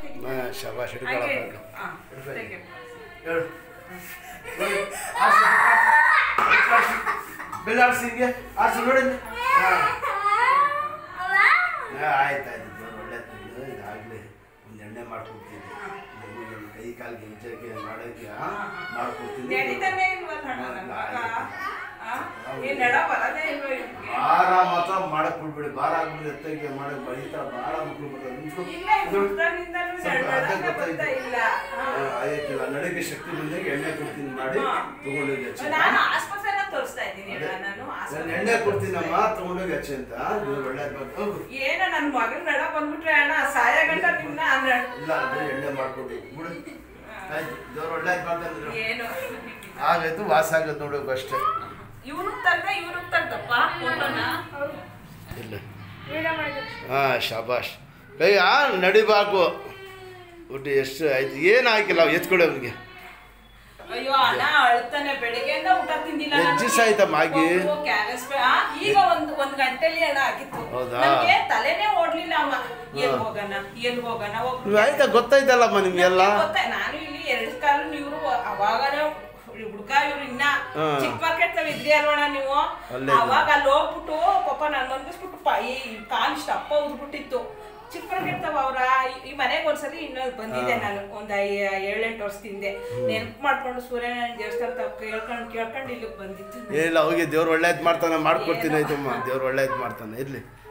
ತೆಗಿ. ಹಾಂ ಶಬಾಷ್ ಹಂಗೆ ಹಿಡ್ಕೊಳಪ್ಪ ಇಟ್ಕೊ. ಹಾ, ತೆಗಿ. ಹೇಳು ಬೆಲ್ಲ ಆಡ್ಸಿ ಹಿಂಗೆ ಆಡ್ಸಿ ನೋಡಿ ಹಾಂ ಆಯ್ತು ಆಯ್ತು ದೇವ್ರು ಒಳ್ಳೇದು ಇದಾಗಲಿ ಒಂದು ಎಣ್ಣೆ ಮಾಡ್ಕೊಡ್ತೀನಿ ನಿಮಗೆ ಕೈ ಕಾಲಿಗೆ ಹಿಂಚಕ್ಕೆ ಮಾಡೋಕ್ಕೆ ಮಾಡ್ಕೊಡ್ತೀನಿ ನಡೀತಾನೆ ಇಲ್ವಲ್ಲ ಅಣ್ಣ ನನ್ನ ಮಗ? ಆ? ಈ ನಡ ಬರೋದೇ ಇಲ್ವೋ ಇವ್ನಿಗೆ? ಭಾರ ಮಾತ್ರ ಮಾಡಕ್ ಬಿಡ್ಬೇಡಿ ಭಾರ ಆಗ್ಬಿಡಿ ಎತ್ತಗೆ ಮಾಡಕ್ ಬ- ಈ ಥರ ಭಾಳ ಮಕ್ಳು ಬರ್ತಾರೆ ನಿಂತ್ಕೊ. ಇಲ್ಲ, ಇವ್ನು ಹುಟ್ದಾಗಿಂದನೂ ಸ್ವಲ್ಪ ನಡ- ಅದೇ ನಡಕ ಗೊತ್ತಾಯ್ತು. ಬರ್ತಾ ಇಲ್ಲ. ಆ. ಆ, ಆಯ್ತಿಲ್ಲ ನಡೆಗೆ ಶಕ್ತಿ ಬಂದಾಗ ಎಣ್ಣೆ ಕೊಡ್ತೀನಿ ಮಾಡಿ ಹಾ. ತಗೊಂಡೋಗಿ ಹಚ್ಚಿ ನಾನು ಆಸ್ಪತ್ರೆನ ತೋರಿಸ್ತಾ ಇದ್ದೀನಿ ಅದೇ. ಅಣ್ಣ, ನಾನು ನಾನು ಆಸ್ಪತ್ರೆ ಎಣ್ಣೆ ಕೊಡ್ತೀನಮ್ಮ ತಗೊಂಡೋಗಿ ಹಚ್ಚಿ ಅಂತ ನೀವು ಒಳ್ಳೇದು ಬಂತು ಹೋಗು ಏನೋ ನನ್ನ ಮಗನ ನಡ ಬಂದ್ಬಿಟ್ರೆ ಅಣ್ಣ ಸಾಯ ಗಂಟ ನಿನ್ನ ಅಂದ್ರೆ ಇಲ್ಲ ಅಂದ್ರೆ ಎಣ್ಣೆ ಮಾಡ್ಕೊಡಿ ಬಿಡು ಆಯ್ತು ದೇವ್ರು ಒಳ್ಳೇದು ಮಾಡ್ತಾನೆ ಏನು ಆಗಾಯ್ತು ವಾಸ ಆಗೋದು ನೋಡೋಕೆ ಅಷ್ಟೇ ಇವ್ನಿಗೆ ತಗ್ದ ಇವ್ನಿಗೆ ತಗ್ದಪ್ಪ ಫೋಟೋನ ಇಲ್ಲ ಹಾಂ ಶಾಬಾಷ್ ಕೈ ಆ ನಡಿಬಾಕು ಒಟ್ಟು ಎಷ್ಟು ಆಯ್ತು ಏನು ಹಾಕಿಲ್ಲ ಎತ್ಕೊಡಿ ಅವನಿಗೆ ಅಯ್ಯೋ ಅಣ್ಣ ಅಳ್ತಾನೆ ಬೆಳಿಗ್ಗೆಯಿಂದ ಊಟ ತಿಂದಿಲ್ಲ ಎಷ್ಟ್ ನಾನು. ದಿವ್ಸ ಆಯ್ತಮ್ಮ ಆಗಿ? ಮಗು ಕ್ಯಾರೆಸ್ ಬೇ- ಆ, ಈಗ ಒಂದ್ ಒಂದ್ ಗಂಟೆಲಿ ಅಣ್ಣ ಆಗಿತ್ತು ಹೌದಾ? ನಮ್ಗೆ ತಲೆನೇ ಓಡ್ಲಿಲ್ಲ ಅಮ್ಮ ಎಲ್ ಹಾ. ಹೋಗೋಣ ಎಲ್ ಹೋಗೋಣ ಒಬ್ರು ನೀವು ಆಯ್ತಾ ಗೊತ್ತಾಯ್ತಲ್ಲಮ್ಮ ನಿಮಗೆಲ್ಲ ನಮ್ಗೆ ಗೊತ್ತಾ ನಾನು ಇಲ್ಲಿ ಎರಡು ಕಾಲು ಇವ್ರು ಅವಾಗನೇ ಹುಡ್ಗ ಇವ್ರು ಇನ್ನ ಹಾ. ಚಿಕ್ಕ ಮಾರ್ಕೆಟ್ ಇದ್ರಿ ಅಲ್ವಣ ನೀವು ಅಲ್ಲೇ ಇದ್ರು. ಅವಾಗ ಅಲ್ಲಿ ಹೋಗ್ಬಿಟ್ಟು ಪಾಪ ನಾನು ಮನ್ಗಿಸ್ಬಿಟ್ಟು ಪ ಈ ಕಾಲ್ ಇಷ್ಟ ಅಪ್ಪ ಉದ್ಬಿಟ್ಟಿತ್ತು ಚಿಕ್ಕ ಮಾರ್ಕೆಟ್ ಅವ್ರ ಈ ಮನೆಗೆ ಒಂದ್ಸಲಿ ಇನ್ನೊಂದು ಬಂದಿದ್ದೆ ನಾನು ಒಂದ್ ಐ- ಏಳೆಂಟು ವರ್ಷದಿಂದ ನೆನಪು ಮಾಡ್ಕೊಂಡು ಸೂರ್ಯನಾರಾಯಣ ದೇವಸ್ಥಾನ ತಕ್ಕ ಕೇಳ್ಕೊಂಡು ಕೇಳ್ಕೊಂಡು ಇಲ್ಲಿಗೆ ಬಂದಿತ್ತು ಏನಿಲ್ಲ ಹೋಗಿ ದೇವ್ರು ಒಳ್ಳೇದು ಮಾಡ್ತಾನೆ ಮಾಡ್ಕೊಡ್ತೀನಿ ಆಯ್ತಮ್ಮ ದೇವ್ರು ಒಳ್ಳೇದು ಮಾಡ್ತಾನೆ ಇರ್ಲಿ